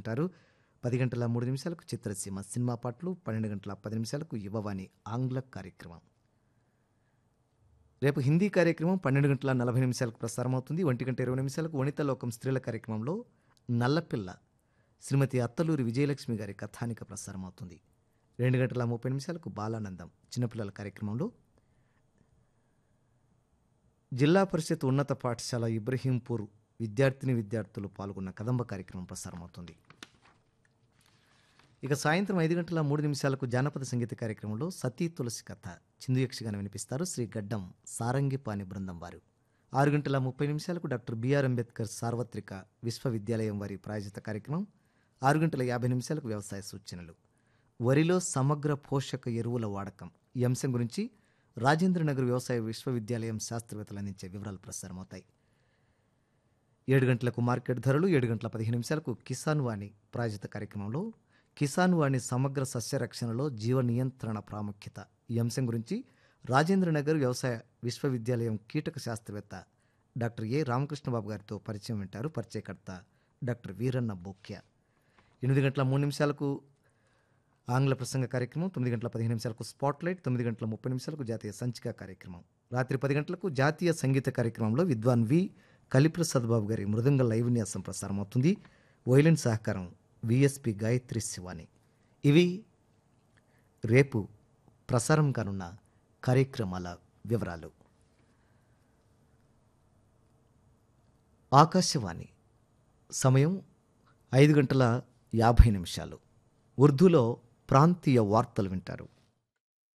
వింటారు పది గంటల మూడు నిమిషాలకు చిత్రసీమ సినిమా పాటలు పన్నెండు గంటల పది నిమిషాలకు యువవాణి ఆంగ్ల కార్యక్రమం రేపు హిందీ కార్యక్రమం పన్నెండు గంటల నలభై నిమిషాలకు ప్రసారం అవుతుంది ఒంటి గంట ఇరవై నిమిషాలకు వనిత లోకం స్త్రీల కార్యక్రమంలో నల్లపిల్ల శ్రీమతి అత్తలూరి విజయలక్ష్మి గారి కథానిక ప్రసారం అవుతుంది రెండు గంటల ముప్పై నిమిషాలకు బాలానందం చిన్నపిల్లల కార్యక్రమంలో జిల్లా పరిషత్ ఉన్నత పాఠశాల ఇబ్రహీంపూర్ విద్యార్థిని విద్యార్థులు పాల్గొన్న కదంబ కార్యక్రమం ప్రసారం అవుతుంది ఇక సాయంత్రం ఐదు గంటల మూడు నిమిషాలకు జానపద సంగీత కార్యక్రమంలో సతీ తులసి కథ చిందు యక్షగానం వినిపిస్తారు శ్రీ గడ్డం సారంగిపాని బృందం వారు ఆరు గంటల ముప్పై నిమిషాలకు డాక్టర్ బిఆర్ అంబేద్కర్ సార్వత్రిక విశ్వవిద్యాలయం వారి ప్రాయోజిత కార్యక్రమం ఆరు గంటల యాభై నిమిషాలకు వ్యవసాయ సూచనలు వరిలో సమగ్ర పోషక ఎరువుల వాడకం ఈ అంశం గురించి రాజేంద్రనగర్ వ్యవసాయ విశ్వవిద్యాలయం శాస్త్రవేత్తలు అందించే వివరాలు ప్రసారమవుతాయి ఏడు గంటలకు మార్కెట్ ధరలు ఏడు గంటల పదిహేను నిమిషాలకు కిసాన్ వాణి ప్రాయోజిత కార్యక్రమంలో కిసాన్ వాణి సమగ్ర సస్యరక్షణలో జీవ నియంత్రణ ప్రాముఖ్యత ఈ అంశం గురించి రాజేంద్రనగర్ వ్యవసాయ విశ్వవిద్యాలయం కీటక శాస్త్రవేత్త డాక్టర్ ఏ రామకృష్ణబాబు గారితో పరిచయం వింటారు పరిచయకర్త డాక్టర్ వీరన్న బోక్య ఎనిమిది గంటల మూడు నిమిషాలకు ఆంగ్ల ప్రసంగ కార్యక్రమం తొమ్మిది గంటల పదిహేను నిమిషాలకు స్పాట్లైట్ తొమ్మిది గంటల ముప్పై నిమిషాలకు జాతీయ సంచిక కార్యక్రమం రాత్రి పది గంటలకు జాతీయ సంగీత కార్యక్రమంలో విద్వాన్ వి కలిప్రసాద్ బాబు గారి మృదంగ లైవ్ న్యాసం ప్రసారం అవుతుంది వైలిన్ సహకారం విఎస్పి గాయత్రి శివాని ఇవి రేపు ప్రసారం కానున్న కార్యక్రమాల వివరాలు ఆకాశవాణి సమయం ఐదు గంటల యాభై నిమిషాలు ఉర్దూలో ప్రాంతీయ వార్తలు వింటారు